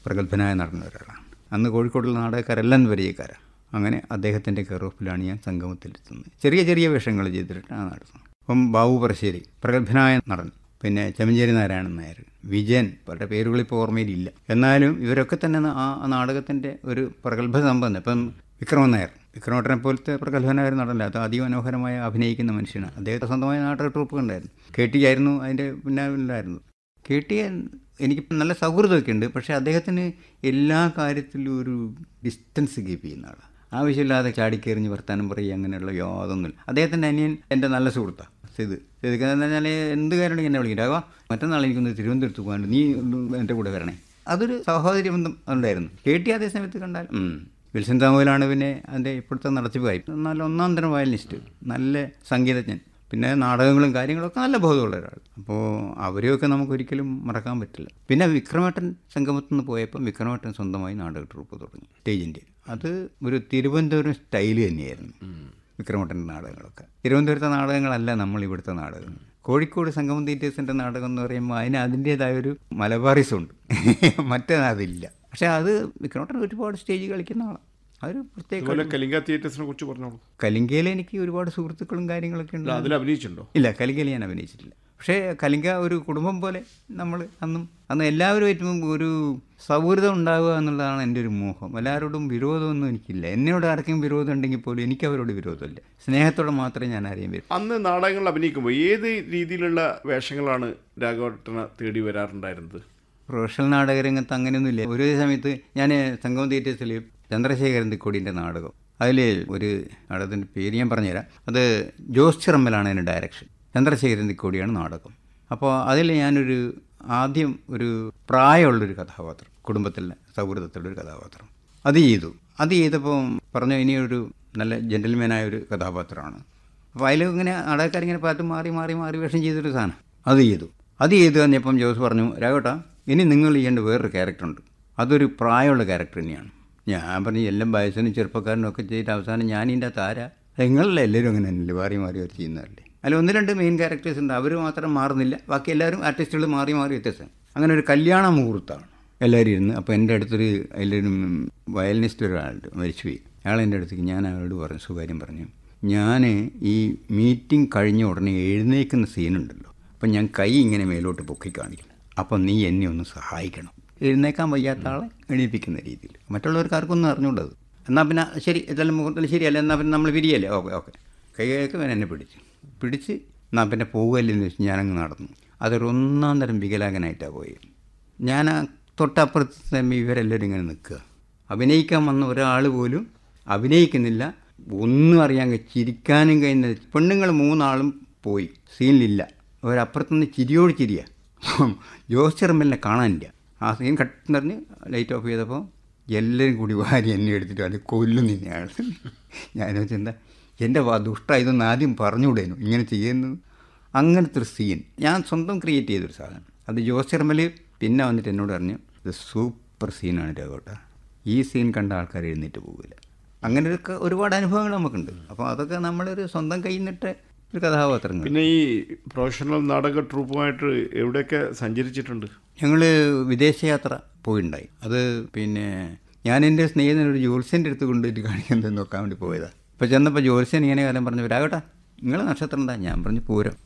പ്രഗത്ഭനായ നടന്ന ഒരാളാണ് അന്ന് കോഴിക്കോടുള്ള നാടകക്കാരെല്ലാം പരിചയക്കാരാണ് അങ്ങനെ അദ്ദേഹത്തിൻ്റെ കെയറോഫിലാണ് ഞാൻ സംഗമത്തിലെത്തുന്നത് ചെറിയ ചെറിയ വേഷങ്ങൾ ചെയ്തിട്ടാണ് നടത്തുന്നത് അപ്പം ബാബു പറശ്ശേരി പ്രഗത്ഭനായ നടൻ പിന്നെ ചെമ്മഞ്ചേരി നാരായണൻ നായർ വിജയൻ അവരുടെ പേരുകൾ ഇപ്പോൾ ഓർമ്മയിലില്ല എന്നാലും ഇവരൊക്കെ തന്നെ ആ നാടകത്തിൻ്റെ ഒരു പ്രഗത്ഭ സമ്പന്നം ഇപ്പം വിക്രമൻ നായർ വിക്രമേട്ടനെ പോലത്തെ പ്രഗത്ഭനായ ഒരു നടനല്ല അത് അതിമനോഹരമായി അഭിനയിക്കുന്ന മനുഷ്യനാണ് അദ്ദേഹത്തെ സ്വന്തമായ നാടക ട്രൂപ്പ് ഉണ്ടായിരുന്നു കെ ടി ആയിരുന്നു അതിൻ്റെ പിന്നാലായിരുന്നു കെ ടി എനിക്ക് നല്ല സൗഹൃദമൊക്കെ ഉണ്ട് പക്ഷേ അദ്ദേഹത്തിന് എല്ലാ കാര്യത്തിലും ഒരു ഡിസ്റ്റൻസ് കീപ്പ് ചെയ്യുന്ന ആളാണ് ആവശ്യമില്ലാതെ ചാടിക്കേറിഞ്ഞ് വർത്താനം പറയുക അങ്ങനെയുള്ള യാതൊന്നുമില്ല അദ്ദേഹത്തിൻ്റെ അനിയൻ എൻ്റെ നല്ല സുഹൃത്താണ് സിത് സിദ്ക്ക് എന്ന് പറഞ്ഞാൽ എന്ത് കാര്യം എന്നെ വിളിക്കും രാഘവ മറ്റന്നാൾ എനിക്കൊന്ന് തിരുവനന്തപുരത്ത് പോകാണ്ട് നീ ഒന്ന് എൻ്റെ കൂടെ വരണേ അതൊരു സഹോദര്യ ബന്ധം ഉണ്ടായിരുന്നു കെ ടി അതേ സമയത്ത് കണ്ടാൽ ഉം. വിൽസൺ താമോയിലാണ് പിന്നെ അതിൻ്റെ ഇപ്പോഴത്തെ നടത്തിപ്പായി നല്ല ഒന്നാം തരം വയലിനിസ്റ്റ് നല്ല സംഗീതജ്ഞൻ പിന്നെ നാടകങ്ങളും കാര്യങ്ങളൊക്കെ നല്ല ബോധമുള്ള ഒരാൾ അപ്പോൾ അവരെയൊക്കെ നമുക്ക് ഒരിക്കലും മറക്കാൻ പറ്റില്ല പിന്നെ വിക്രമേട്ടൻ സംഗമത്തിൽ നിന്ന് പോയപ്പോൾ വിക്രമേട്ടൻ സ്വന്തമായി നാടക ട്രൂപ്പ് തുടങ്ങി സ്റ്റേജിൻ്റെ അത് ഒരു തിരുവനന്തപുരം സ്റ്റൈൽ തന്നെയായിരുന്നു വിക്രമേട്ടൻ്റെ നാടകങ്ങളൊക്കെ തിരുവനന്തപുരത്തെ നാടകങ്ങളല്ല നമ്മൾ ഇവിടുത്തെ നാടകങ്ങൾ കോഴിക്കോട് സംഗമം തീറ്റേഴ്സിൻ്റെ നാടകം എന്ന് പറയുമ്പോൾ അതിന് അതിൻ്റേതായ ഒരു മലബാറിസമുണ്ട് മറ്റേ അതില്ല പക്ഷേ അത് വിക്രമേട്ടൻ ഒരുപാട് സ്റ്റേജ് കളിക്കുന്ന ആളാണ് അതൊരു പ്രത്യേക അതുപോലെ കലിംഗ തിയേറ്റേഴ്സിനെ കുറിച്ച് പറഞ്ഞോളൂ കലിംഗയിൽ എനിക്ക് ഒരുപാട് സുഹൃത്തുക്കളും കാര്യങ്ങളൊക്കെ ഉണ്ട് അല്ല, അതിൽ അഭിനയിച്ചിട്ടുണ്ടോ ഇല്ല കലിംഗയിൽ ഞാൻ അഭിനയിച്ചിട്ടില്ല പക്ഷേ കലിംഗ ഒരു കുടുംബം പോലെ നമ്മൾ അന്നും അന്ന് എല്ലാവരുമായിട്ടും ഒരു സൗഹൃദം ഉണ്ടാവുക എന്നുള്ളതാണ് എൻ്റെ ഒരു മോഹം എല്ലാവരോടും വിരോധമൊന്നും എനിക്കില്ല എന്നോട് ആർക്കും വിരോധം ഉണ്ടെങ്കിൽ പോലും എനിക്ക് അവരോട് വിരോധമില്ല സ്നേഹത്തോടെ മാത്രമേ ഞാൻ ആരെയും വരും അന്ന് നാടകങ്ങൾ അഭിനയിക്കുമ്പോൾ ഏത് രീതിയിലുള്ള വേഷങ്ങളാണ് രാഘവട്ടനെ തേടി വരാറുണ്ടായിരുന്നത് പ്രൊഫഷണൽ നാടകരംഗത്ത് അങ്ങനെയൊന്നുമില്ല ഒരു സമയത്ത് ഞാൻ സംഗമം തിയേറ്റേഴ്സിൽ ചന്ദ്രശേഖരൻ തിക്കോടിൻ്റെ നാടകം അതിൽ ഒരു നാടകത്തിൻ്റെ പേര് ഞാൻ പറഞ്ഞുതരാം അത് ജോസ് ചിറമ്പലാണ് അതിൻ്റെ ഡയറക്ഷൻ ചന്ദ്രശേഖരൻ തിക്കോടിയാണ് നാടകം അപ്പോൾ അതിൽ ഞാനൊരു ആദ്യം ഒരു പ്രായമുള്ളൊരു കഥാപാത്രം കുടുംബത്തിലെ സൗഹൃദത്തിലുള്ള ഒരു കഥാപാത്രം അത് ചെയ്തു അത് ചെയ്തപ്പോൾ പറഞ്ഞു ഇനിയൊരു നല്ല ജെൻറ്റൽമാനായ ഒരു കഥാപാത്രമാണ് അപ്പോൾ അതിൽ ഇങ്ങനെ നാടകക്കാരിങ്ങനെ പാട്ട് മാറി മാറി മാറി വേഷം ചെയ്തൊരു സാധനം അത് ചെയ്തു അത് ചെയ്ത് കഴിഞ്ഞപ്പം ജോസ് പറഞ്ഞു രാഘവട്ടാ ഇനി നിങ്ങൾ ചെയ്യേണ്ട വേറൊരു ക്യാരക്ടറുണ്ട് അതൊരു പ്രായമുള്ള ക്യാരക്ടർ തന്നെയാണ് ഞാൻ പറഞ്ഞു എല്ലാം വയസ്സിനും ചെറുപ്പക്കാരനും ഒക്കെ ചെയ്തിട്ട് അവസാനം ഞാൻ ഇതിൻ്റെ അകത്ത് ആരാ നിങ്ങളല്ല എല്ലാവരും അങ്ങനെ തന്നെയല്ലേ മാറി മാറി അവർ ചെയ്യുന്നതല്ലേ അതിൽ ഒന്ന് രണ്ട് മെയിൻ ക്യാരക്ടേഴ്സ് ഉണ്ട് അവർ മാത്രം മാറുന്നില്ല ബാക്കി എല്ലാവരും ആർട്ടിസ്റ്റുകൾ മാറി മാറി വ്യത്യസ്തം അങ്ങനെ ഒരു കല്യാണ മുഹൂർത്തമാണ് എല്ലാവരും ഇരുന്ന് അപ്പോൾ എൻ്റെ അടുത്തൊരു അതിലൊരു വയലിനിസ്റ്റ് ഒരാളുണ്ട് മരിച്ചുപോയി അയാൾ എൻ്റെ അടുത്തേക്ക് ഞാൻ അയാളോട് പറഞ്ഞു സുകാര്യം പറഞ്ഞു ഞാൻ ഈ മീറ്റിംഗ് കഴിഞ്ഞ ഉടനെ എഴുന്നേക്കുന്ന സീനുണ്ടല്ലോ അപ്പം ഞാൻ കൈ ഇങ്ങനെ മേലോട്ട് പൊക്കി കാണിക്കണം അപ്പം നീ എന്നെ ഒന്ന് സഹായിക്കണം എഴുന്നേക്കാൻ വയ്യാത്ത ആളെ എണീപ്പിക്കുന്ന രീതിയിൽ മറ്റുള്ളവർക്ക് ആർക്കൊന്നും അറിഞ്ഞുകൂടത് എന്നാൽ പിന്നെ ശരി ഇതെല്ലാം മുഖത്തിൽ ശരിയല്ല എന്നാൽ പിന്നെ നമ്മൾ പിരിയല്ലേ ഓക്കെ ഓക്കെ കൈ കേൾക്കും എന്നെ പിടിച്ച് പിടിച്ച് എന്നാൽ പിന്നെ പോകുകയല്ലെന്ന് വെച്ച് ഞാനങ്ങ് നടന്നു അതൊരു ഒന്നാം തരം വികലാംഗനായിട്ടാണ് പോയത് ഞാൻ ആ തൊട്ടപ്പുറത്ത് തന്നെ ഇവരെല്ലാവരും ഇങ്ങനെ നിൽക്കുക അഭിനയിക്കാൻ വന്ന ഒരാൾ പോലും അഭിനയിക്കുന്നില്ല ഒന്നും അറിയാൻ കഴി- ചിരിക്കാനും കഴിയുന്ന പെണ്ണുങ്ങൾ മൂന്നാളും പോയി സീനിലില്ല ഒരപ്പുറത്തുനിന്ന് ചിരിയോട് ചിരിയ ജോസ് ചെറുമ്പലിനെ കാണാനില്ല ആ സീൻ കട്ടെന്ന് പറഞ്ഞ് ലൈറ്റ് ഓഫ് ചെയ്തപ്പോൾ എല്ലാവരും കൂടി വാരി എന്നെ എടുത്തിട്ട് അത് കൊല്ലുന്നില്ല അയാൾ ഞാൻ വെച്ചെന്താ എൻ്റെ വാ ദുഷ്ട ഇതൊന്ന് ആദ്യം പറഞ്ഞുകൂടേനു ഇങ്ങനെ ചെയ്യുന്നത് അങ്ങനത്തെ ഒരു സീൻ ഞാൻ സ്വന്തം ക്രിയേറ്റ് ചെയ്തൊരു സാധനം അത് ജോസ് ചെറുമ്പൽ പിന്നെ വന്നിട്ട് എന്നോട് പറഞ്ഞു ഇത് സൂപ്പർ സീനാണ് രാഘവട്ട ഈ സീൻ കണ്ട ആൾക്കാർ എഴുന്നേറ്റ് പോകില്ല അങ്ങനെ ഒരു ക- ഒരുപാട് അനുഭവങ്ങൾ നമുക്കുണ്ട് അപ്പോൾ അതൊക്കെ നമ്മളൊരു സ്വന്തം കയ്യിൽ നിന്നിട്ട് ഒരു കഥാപാത്രങ്ങൾ പിന്നെ ഈ പ്രൊഫഷണൽ നാടക ട്രൂപ്പുമായിട്ട് എവിടെയൊക്കെ സഞ്ചരിച്ചിട്ടുണ്ട് ഞങ്ങൾ വിദേശയാത്ര പോയിണ്ടായി അത് പിന്നെ ഞാൻ എൻ്റെ സ്നേഹിതൻ ഒരു ജോത്സ്യൻ്റെ അടുത്ത് കൊണ്ടുപോയിട്ട് കാണിക്കുന്നത് നോക്കാൻ വേണ്ടി പോയതാണ് അപ്പോൾ ചെന്നപ്പോൾ ജോത്സ്യൻ ഇങ്ങനെ കാലം പറഞ്ഞു വരാകട്ടെ നിങ്ങൾ നക്ഷത്രം എന്താ ഞാൻ പറഞ്ഞു പൂരം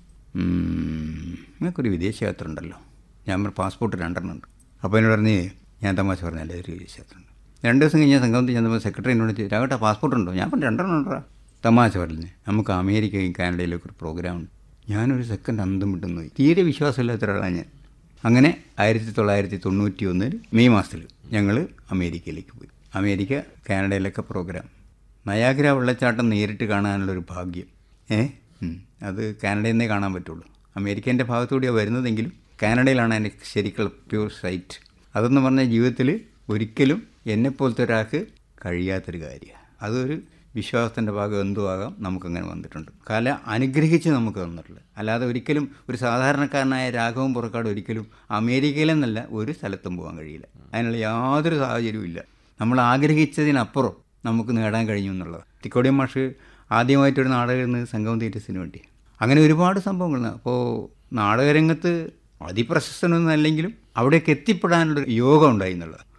ഉം, നിങ്ങൾക്കൊരു വിദേശയാത്ര ഉണ്ടല്ലോ ഞാൻ പറഞ്ഞു പാസ്പോർട്ട് രണ്ടെണ്ണം ഉണ്ട് അപ്പോൾ എന്നോട് പറഞ്ഞ് ഞാൻ തമാശ പറഞ്ഞല്ലേ ഒരു വിദേശയാത്ര ഉണ്ട് രണ്ട് ദിവസം കഴിഞ്ഞ് സംഘത്തിൽ ചെന്നപ്പോൾ സെക്രട്ടറി എന്നോട് ചോദിച്ചു രാകട്ടെ പാസ്പോർട്ട് ഉണ്ടോ ഞാൻ പറഞ്ഞു രണ്ടെണ്ണം ഉണ്ടോ തമാശ പറഞ്ഞു നമുക്ക് അമേരിക്കയും കാനഡയിലൊക്കെ ഒരു പ്രോഗ്രാം ഉണ്ട് ഞാനൊരു സെക്കൻഡ് അന്തം വിട്ടുന്നു പോയി തീരെ വിശ്വാസമില്ലാത്ത ഒരാളാണ് ഞാൻ അങ്ങനെ ആയിരത്തി തൊള്ളായിരത്തി തൊണ്ണൂറ്റി ഒന്നിൽ മെയ് മാസത്തിൽ ഞങ്ങൾ അമേരിക്കയിലേക്ക് പോയി അമേരിക്ക കാനഡയിലൊക്കെ പ്രോഗ്രാം നയാഗ്ര വെള്ളച്ചാട്ടം നേരിട്ട് കാണാനുള്ളൊരു ഭാഗ്യം ഏ ഉം. അത് കാനഡയിൽ നിന്നേ കാണാൻ പറ്റുള്ളൂ അമേരിക്കേൻ്റെ ഭാഗത്തുകൂടിയാണ് വരുന്നതെങ്കിലും കാനഡയിലാണ് അതിൻ്റെ ശരിക്കുള്ള പ്യൂർ സൈറ്റ് അതെന്ന് പറഞ്ഞ ജീവിതത്തിൽ ഒരിക്കലും എന്നെപ്പോലത്തെ ഒരാൾക്ക് കഴിയാത്തൊരു കാര്യമാണ് അതൊരു വിശ്വാസത്തിൻ്റെ ഭാഗം എന്തോ ആകാം നമുക്കങ്ങനെ വന്നിട്ടുണ്ട് കല അനുഗ്രഹിച്ച് നമുക്ക് തന്നിട്ടുള്ളത് അല്ലാതെ ഒരിക്കലും ഒരു സാധാരണക്കാരനായ രാഘവൻ പുറക്കാട് ഒരിക്കലും അമേരിക്കയിലെന്നല്ല ഒരു സ്ഥലത്തും പോകാൻ കഴിയില്ല അതിനുള്ള യാതൊരു സാഹചര്യവും ഇല്ല നമ്മൾ ആഗ്രഹിച്ചതിനപ്പുറം നമുക്ക് നേടാൻ കഴിഞ്ഞു എന്നുള്ളത് തിക്കോടിയം മാഷ് ആദ്യമായിട്ടൊരു നാടകം എഴുതുന്നത് സംഗമം തിയേറ്റേഴ്സിന് വേണ്ടി അങ്ങനെ ഒരുപാട് സംഭവങ്ങൾ അപ്പോൾ നാടകരംഗത്ത് അതിപ്രശസ്തനൊന്നും അല്ലെങ്കിലും അവിടേക്ക് എത്തിപ്പെടാനുള്ള യോഗം ഉണ്ടായി എന്നുള്ളത്